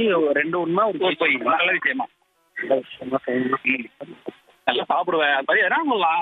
ரெண்டு உண்மை ஒரு ஒரு பொய் நல்ல விஷயமா என்ன செய்யணும்? ம். நல்லா சாப்பிடுவேன் அது மாதிரி எதனா சொல்லலாம்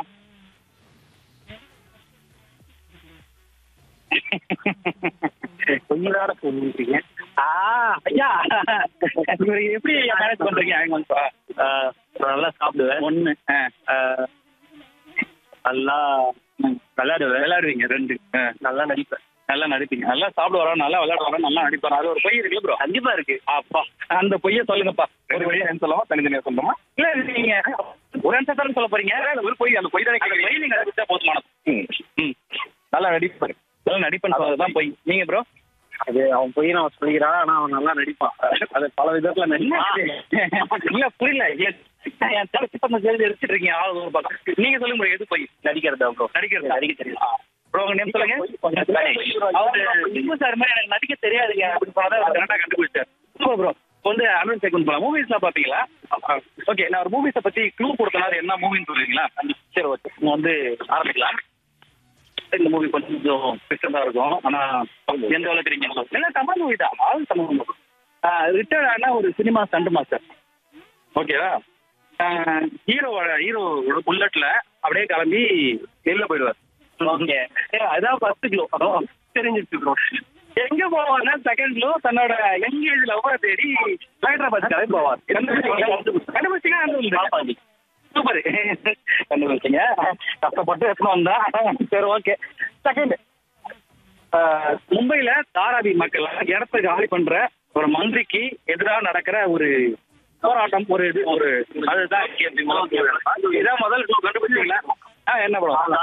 கொஞ்ச நேரம் சொல்லிட்டீங்க ஆ, ஐயா இவரு எப்படி மேனேஜ் பண்றீங்க அங்க வந்து பா- ஆஹ் நல்லா சாப்பிடுவேன் ஒண்ணு ஆ, ஆஹ் நல்லா ம். விளையாடுவேன் விளையாடுவீங்க ரெண்டு ஆ, நல்லா நடிப்பேன் நல்லா நடிப்பீங்க நல்லா சாப்பிட வரோம் நல்லா விளையாட வரோம் நல்லா நடிப்பாரு அது ஒரு பொய் இருக்குல்ல ப்ரோ கண்டிப்பா இருக்கு அப்பா அந்த பொய்ய சொல்லுங்கப்பா ஒரு வழியா என்ன சொல்லலாம் தனித்தனியா சொல்லணுமா இல்ல இது நீங்க ஒரு ஆன்சர் தானே சொல்ல போறீங்க இல்ல, ஒரு பொய் அந்த பொய் தானே கேட்கறீங்க. பொய் நீங்க நடிச்சா போதுமானது ம், ம். நல்லா நடிப்பாரு நல்லா நடிப்பேன்னு சொல்றதுதான் பொய் நீங்க ப்ரோ அது அவன் போய் அவன் சொல்லிக்கிறான் ஆனா அவன் நல்லா நடிப்பான் அது பல விதத்துல நடிப்பான் இல்ல புரியல ஏன் என் தலை சிப்பந்த சேர்ந்து எடுத்துட்டு இருக்கீங்க ஆள் ஒரு பக்கம் நீங்க சொல்லுங்க bro, எது பொய் நடிக்கிறதா ப்ரோ நடிக்கிறது நடிக்க தெரியும் ப்ரோ உங்க நேம் சொல்லுங்க அவரு இன்பு சார் மாதிரி எனக்கு நடிக்க தெரியாதுங்க அப்படின்னு சொன்னா அவர் கரெக்டா கண்டுபிடிச்சார் சூப்பர் ப்ரோ வந்து அனுன் செகண்ட் போலாம் மூவிஸ்லாம் பாப்பீங்களா ஓகே நான் ஒரு மூவிஸை பத்தி க்ளூ கொடுத்தனால என்ன மூவின்னு சொல்றீங்களா சரி ஓகே நீங்க வந்து ஆரம்பிக்கலாம் இந்த மூவி கொஞ்சம் டிஃப்ரெண்டா இருக்கும் ஆனா எந்த அளவுக்கு இருக்கீங்க இல்ல தமிழ் மூவி தான் ஆல் தமிழ் மூவி ரிட்டையர்ட் ஆன ஒரு சினிமா ஸ்டண்ட் மாஸ்டர் ஓகேவா ஹீரோவோட ஹீரோவோட புல்லட்ல அப்படியே கிளம்பி வெளில போயிடுவார் ஓகே அதான் ஃபர்ஸ்ட் க்ளோ தெரிஞ்சிருச்சு ப்ரோ எங்க போவார்னா செகண்ட் க்ளோ தன்னோட யங் ஏஜ் லவ்வரை தேடி ஹைதராபாத் கிளம்பி போவார் கண்டுபிடிச்சிங்க சூப்பர் கண்டுபிடிச்சிங்க கஷ்டப்பட்டு எடுத்துன்னு வந்தா சரி ஓகே செகண்ட் மும்பைல தாராவி மக்கள் இடத்த காலி பண்ற ஒரு மந்திரிக்கு எதிராக நடக்கிற ஒரு போராட்டம் ஒரு இது ஒரு அதுதான் இதான் முதல் clue கண்டுபிடிச்சீங்களா ஆ என்ன படம்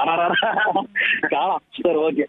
காலம் சரி ஓகே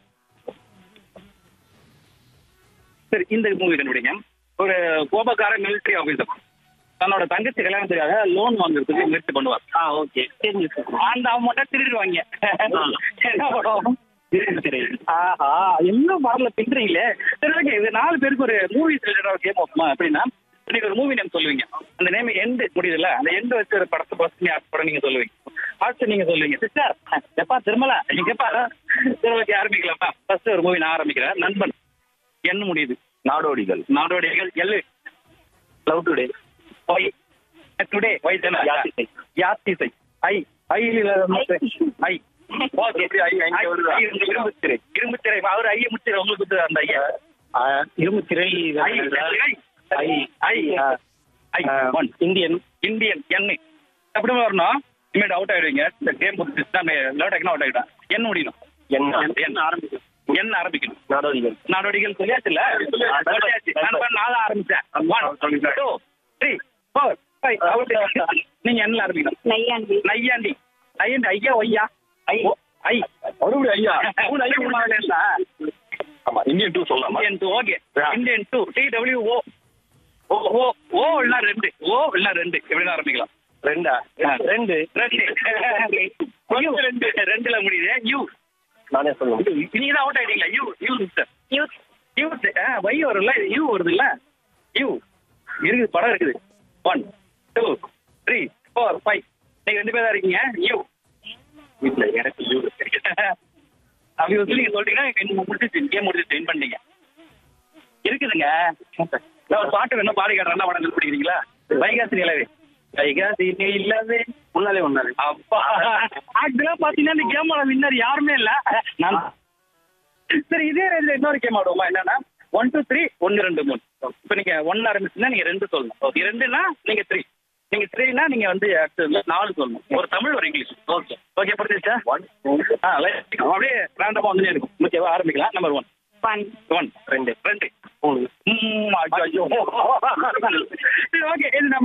சரி இந்த மூவி கண்டுபிடிங்க ஒரு கோபக்கார மிலிட்டரி ஆபீசர் தன்னோட தங்கச்சி கல்யாணத்துக்காக லோன் வாங்குறதுக்கு முயற்சி பண்ணுவார் ஆ ஓகே தெரிஞ்சு அந்த அவன் மட்டும் திருடுவாங்க என்ன படம் ஆஹா என்ன மாடல பின்றீங்களே சரி ஓகே இது நாலு பேருக்கு ஒரு மூவி ரிலேட்டட் கேம் ஆஃப்மா எப்படின்னா நீங்க ஒரு மூவி நேம் சொல்லுவீங்க அந்த நேம் எண்டு முடியுதுல்ல அந்த எண்டு வச்சு ஒரு படத்தை பசங்க படம் நீங்க சொல்லுவீங்க ஃபர்ஸ்ட் நீங்க சொல்லுவீங்க சிஸ்டர் எப்பா திருமலா நீங்கப்பா சரி ஓகே ஆரம்பிக்கலாமா ஃபர்ஸ்ட் ஒரு மூவி நான் ஆரம்பிக்கிறேன் நண்பன் என்ன முடியுது நாடோடிகள் நாடோடிகள் எல்லு love today Y today Y தானே Yaathisai. Yaathisai I I I okay Irumbu Thirai இரும்பு திரை அவர் ஐய முத்திரை உங்களுக்கு குத்து அந்த ஐயா Irumbu Thirai I I I I one Indian Indian எண்ணு எப்படி வரணும் இனிமேல் அவுட் ஆயிடுவீங்க இந்த கேம் முடிச்சுட்டு லேட் ஆகினா அவுட் ஆகிடும் என்ன முடியணும் என்ன என்ன ஆரம்பிக்கணும் என்ன ஆரம்பிக்கணும் நாடோடிகள் நடவடிக்கைகள் சொல்லியாச்சுல்ல சொல்லியாச்சு நான் நாலு ஆரம்பிச்சேன் one two three four five out நீங்க என்ன ஆரம்பிக்கணும் நையாண்டி நையாண்டி நையாண்டி ஐயா ஒய்யா ஐ ஓ, ஐ மறுபடியும் ஐயா மூணு ஐயா மூணு ஆகல இல்ல ஆமா இந்தியன் டூ சொல்லலாமா Indian two okay Indian two T W O O O O இல்ல ரெண்டு ஓ இல்ல ரெண்டு எப்படி ஆரம்பிக்கலாம் ரெண்டா ரெண்டு ரெண்டு யூ ரெண்டு ரெண்டுல முடியுது யூ நானே சொல்லுவேன் நீங்க தான் அவுட் ஆயிட்டீங்களா U U mister youth U Y வரும்ல யூ வருது இல்ல யூ இருக்குது படம் இருக்குது one two three four five நீங்க ரெண்டு பேர் தான் இருக்கீங்க யூ வீட்டுல எனக்கு யூ அப்படி வந்து நீங்க சொல்லிட்டீங்கன்னா முடிச்சு கேம் முடிச்சு வின் பண்ணீங்க இருக்குதுங்க நான் ஒரு பாட்டு வேணும் பாடி காட்டுறேன் படம் பிடிக்கிறீங்களா வைகாசி நிலவே வைகாசி நிலவே முன்னாலே ஒன்னாலே அப்பா ஆக்சுவலா பாத்தீங்கன்னா இந்த கேமோட வின்னர் யாருமே இல்ல நான் சரி இதே ரேஞ்சில் இன்னொரு கேம் ஆடுவோமா என்னன்னா ஒன் டூ த்ரீ ஒன்னு ரெண்டு மூணு இப்போ நீங்க ஒன் ஆரம்பிச்சுன்னா நீங்க ரெண்டு சொல்லணும் ஓகே ரெண்டுனா நீங்க த்ரீ நீங்க த்ரீனா நீங்க வந்து அடுத்து நாலு சொல்லணும் ஒரு தமிழ் ஒரு இங்கிலீஷ் ஓகே ஓகே புரிஞ்சுச்சா ஒன் ஆ லைட் அப்படியே ரேண்டமா வந்துட்டே இருக்கும் ஓகேவா ஆரம்பிக்கலாம் நம்பர் ஒன் ஒன் ஒன் ரெண்டு ரெண்டு மூணு ம், ஐயோ. சரி, ஓகே இது நம்ம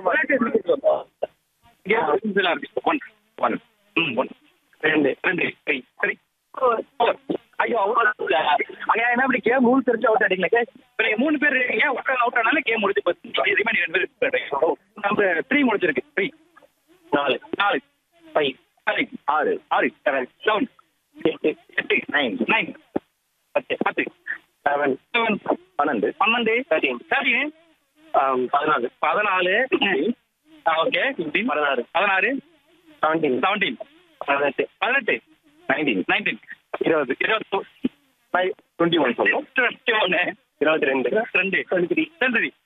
ஒன் ஒன் ம் ஒன் ரெண்டு ரெண்டு சரி சரி Four. ஐயோ அவ்வளோ அங்க என்ன இப்படி கேம் ரூல் தெரிஞ்சு அவுட் ஆடிங்களே இப்போ நீங்க மூணு பேர் இருக்கீங்க ஒருத்தர் அவுட் ஆனாலும் கேம் முடிஞ்சு போச்சு ரிமைனிங் ரெண்டு பேர் நம்ம த்ரீ முடிச்சிருக்கு த்ரீ நாலு நாலு ஃபைவ் ஃபைவ் ஆறு ஆறு செவன் செவன் எட்டு எட்டு நைன் நைன் பத்து பத்து செவன் செவன் பன்னெண்டு பன்னெண்டு தேர்ட்டீன் தேர்ட்டின் பதினாலு பதினாலு ஓகே ஃபிஃப்டீன் பதினாறு பதினாறு செவன்டீன் செவன்டீன் பதினெட்டு பதினெட்டு நைன்டீன் நைன்டீன் இருபது இருபத்தி ஃபைவ் டுவெண்ட்டி ஒன் சொல்லுவோம் டுவெண்ட்டி ஒன்று இருபத்தி ரெண்டு ரெண்டு டுவெண்ட்டி த்ரீ டுவெண்ட்டி